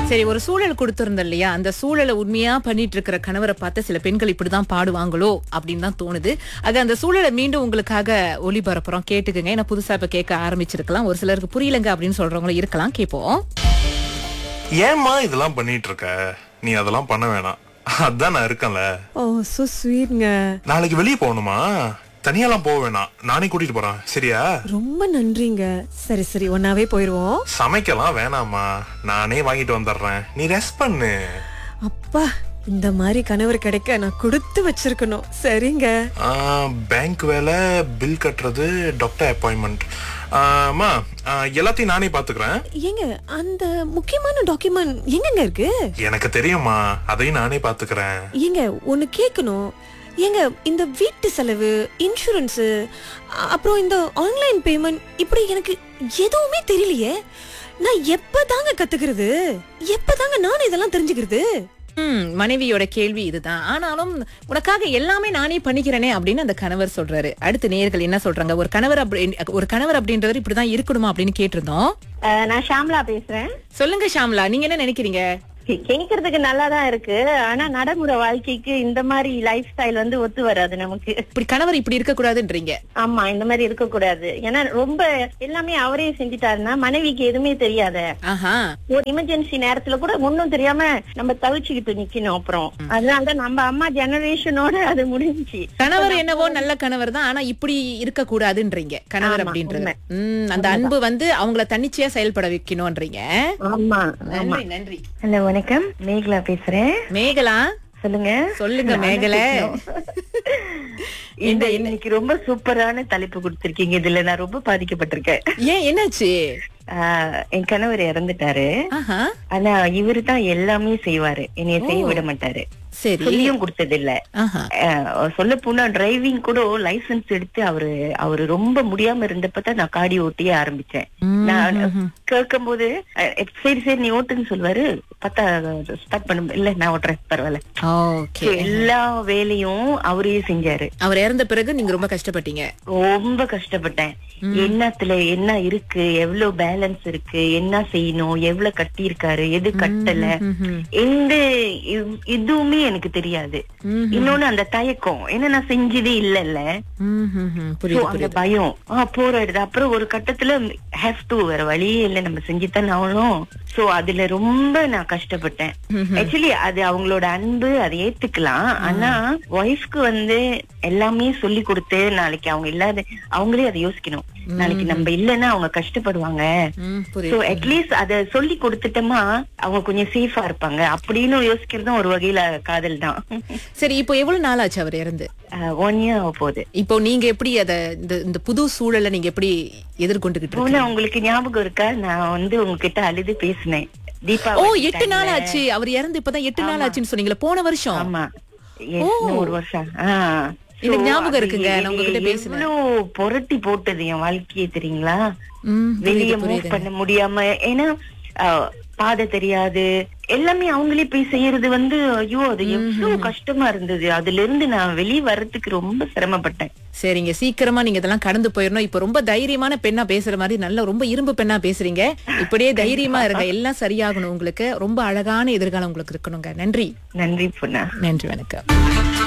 சரி ஒரு சூழல் கொடுத்திருந்தோம் இல்லையா அந்த சூழலை உண்மையா பண்ணிட்டு இருக்கிற கணவரை பார்த்து சில பெண்கள் இப்படிதான் பாடுவாங்களோ அப்படின்னு தான் தோணுது அது அந்த சூழலை மீண்டும் உங்களுக்காக ஒளிபரப்புறோம் கேட்டுக்குங்க ஏன்னா புதுசா இப்ப கேட்க ஆரம்பிச்சிருக்கலாம் ஒரு சிலருக்கு புரியலங்க அப்படின்னு சொல்றவங்களும் இருக்கலாம் கேட்போம் ஏம்மா இதெல்லாம் பண்ணிட்டு இருக்க நீ அதெல்லாம் பண்ண வேணாம் அதான் நான் இருக்கேன்ல ஓ சோ ஸ்வீட்ங்க நாளைக்கு வெளியே போகணுமா தனியாலாம் போக வேணாம் நானே கூட்டிட்டு போறேன் சரியா ரொம்ப நன்றிங்க சரி சரி ஒன்னாவே போயிருவோம் சமைக்கலாம் வேணாம்மா நானே வாங்கிட்டு வந்துடுறேன் நீ ரெஸ்ட் பண்ணு அப்பா இந்த மாதிரி கணவர் கிடைக்க நான் கொடுத்து வச்சிருக்கணும் சரிங்க பேங்க் வேலை பில் கட்டுறது டாக்டர் அப்பாயின்மெண்ட் அம்மா ஆ, எல்லாத்தையும் நானே பாத்துக்கிறேன் ஏங்க அந்த முக்கியமான டாக்குமெண்ட் எங்கங்க இருக்கு எனக்கு தெரியும்மா அதையும் நானே பாத்துக்கிறேன் ஏங்க ஒன்னு கேட்கணும் ஏங்க இந்த வீட்டு செலவு இன்சூரன்ஸ் அப்புறம் இந்த ஆன்லைன் பேமெண்ட் இப்படி எனக்கு எதுவுமே தெரியலையே நான் எப்பதாங்க கத்துக்கிறது எப்பதாங்க நான் இதெல்லாம் தெரிஞ்சுக்கிறது ம், மனைவியோட கேள்வி இதுதான் ஆனாலும் உனக்காக எல்லாமே நானே பண்ணிக்கிறேனே அப்படின்னு அந்த கணவர் சொல்றாரு அடுத்து நேயர்கள் என்ன சொல்றாங்க ஒரு கணவர் அப்படி ஒரு கணவர் அப்படின்றவர் இப்படிதான் இருக்கணுமா அப்படின்னு கேட்டிருந்தோம் அஹ் நான் ஷாம்லா பேசுறேன் சொல்லுங்க ஷாம்லா நீங்க என்ன நினைக்கிறீங்க கே- கேக்குறதுக்கு நல்லா தான் இருக்கு ஆனா நடைமுறை வாழ்க்கைக்கு இந்த மாதிரி லைஃப் ஸ்டைல் வந்து ஒத்து வராது நமக்கு இப்படி கணவர் இப்படி இருக்க கூடாதுன்றீங்க ஆமா இந்த மாதிரி இருக்க கூடாது ஏன்னா ரொம்ப எல்லாமே அவரே செஞ்சுட்டாருன்னா மனைவிக்கு எதுவுமே தெரியாத ஆஹா ஒரு எமர்ஜென்சி நேரத்துல கூட ஒண்ணும் தெரியாம நம்ம தவிச்சுக்கிட்டு நிக்கணும் அப்புறம் அதனாலதான் நம்ம அம்மா ஜெனரேஷனோட அது முடிஞ்சுச்சு கணவர் என்னவோ நல்ல கணவர் தான் ஆனா இப்படி இருக்க கூடாதுன்றீங்க கணவர் ஆமா, அப்படின்றது உண்மை. ம், அந்த அன்பு வந்து அவங்கள தன்னிச்சையா செயல்பட வைக்கணும்ன்றீங்க ஆமா ஆமா நன்றி நன்றி ஹலோ வணக்கம் மேகலா பேசுறேன் மேகலா சொல்லுங்க சொல்லுங்க மேகல இந்த இன்னைக்கு ரொம்ப சூப்பரான தலைப்பு கொடுத்திருக்கீங்க இதுல நான் ரொம்ப பாதிக்கப்பட்டிருக்கேன் ஏன் என்னாச்சு ஆஹ் என் கணவர் இறந்துட்டாரு ஆஹா ஆனா இவரு தான் எல்லாமே செய்வாரு என்னைய செய்ய விட மாட்டாரு சரி சொல்லியும் கொடுத்தது இல்ல ஆஹா சொல்ல போனா டிரைவிங் கூட லைசென்ஸ் எடுத்து அவரு அவரு ரொம்ப முடியாம இருந்தப்பதான் நான் காடி ஓட்டியே ஆரம்பிச்சேன் நான் கேட்கும் போது சரி சரி நீ ஓட்டுன்னு சொல்லுவாரு பார்த்தா ஸ்டார்ட் பண்ண இல்ல நான் ஓட்டுறேன் பரவாயில்ல ஓகே So, எல்லா வேலையும் அவரே செஞ்சாரு அவர் இறந்த பிறகு நீங்க ரொம்ப கஷ்டப்பட்டீங்க ரொம்ப கஷ்டப்பட்டேன் என்னத்துல என்ன இருக்கு எவ்வளவு பேலன்ஸ் இருக்கு என்ன செய்யணும் எவ்வளவு கட்டி இருக்காரு எது கட்டல ம்ஹும். எந்த இவ்- இதுவுமே எனக்கு தெரியாது ம்ஹும். இன்னொன்னு அந்த தயக்கம் ஏன்னா நான் செஞ்சதே இல்லல்ல ம்ஹும். So, புரியுது அந்த புரியுது பயம் ஆ போராடுது அப்புறம் ஒரு கட்டத்துல ஹேவ் டு வேற வழியே இல்ல நம்ம செஞ்சுத்தானே ஆகணும் சோ அதுல ரொம்ப நான் கஷ்டப்பட்டேன் ஆக்சுவலி அது அவங்களோட அன்பு அதை ஏத்துக்கலாம் ஆனா ஒய்ஃப்க்கு வந்து எல்லாமே சொல்லி கொடுத்து நாளைக்கு அவங்க இல்லாத அவங்களே அதை யோசிக்கணும் நாளைக்கு நம்ம இல்லைன்னா அவங்க கஷ்டப்படுவாங்க ம், சோ புரியுது அட்லீஸ்ட் அத சொல்லி கொடுத்துட்டோமா அவங்க கொஞ்சம் சேஃபா இருப்பாங்க அப்படின்னு யோசிக்கிறதும் ஒரு வகையில காதல் தான் சரி இப்போ எவ்வளவு நாள் ஆச்சு அவர் இறந்து ஒன் இயர் போகுது இப்போ நீங்க எப்படி அத இந்த இந்த புது சூழலை நீங்க எப்படி எதிர்கொண்டுகிட்டு போன இருக்கீங்க உங்களுக்கு ஞாபகம் இருக்கா நான் வந்து உங்ககிட்ட அழுது பேசினேன் ஓ தீபாவளி எட்டு நாள் time ல. ஆச்சு அவர் இறந்து இப்பதான் எட்டு நாள் ஆச்சுன்னு சொன்னீங்களா போன வருஷம் ஆமா இன்னும் ஒரு வருஷம் ஆ. எனக்கு So, ஞாபகம் அது இருக்குங்க, நான் உங்ககிட்ட எவ்வளவு பேசினேன். புரட்டி போட்டது என் வாழ்க்கையை தெரியுங்களா ம், வெளிய புரியுது, மூவ் புரியுது. பண்ண முடியாம ஏன்னா ஆ, பாதை தெரியாது எல்லாமே அவங்களே போய் செய்யறது வந்து ஐயோ அது எவ்வளவு கஷ்டமா இருந்தது அதுல இருந்து நான் வெளியே வர்றதுக்கு ரொம்ப சிரமப்பட்டேன் சரிங்க சீக்கிரமா நீங்க இதெல்லாம் கடந்து போயிடணும் இப்ப ரொம்ப தைரியமான பெண்ணா பேசுற மாதிரி நல்ல ரொம்ப இரும்பு பெண்ணா பேசுறீங்க இப்படியே தைரியமா இருங்க எல்லாம் சரியாகணும் உங்களுக்கு ரொம்ப அழகான எதிர்காலம் உங்களுக்கு இருக்கணுங்க நன்றி நன்றி பொண்ணா நன்றி வணக்கம்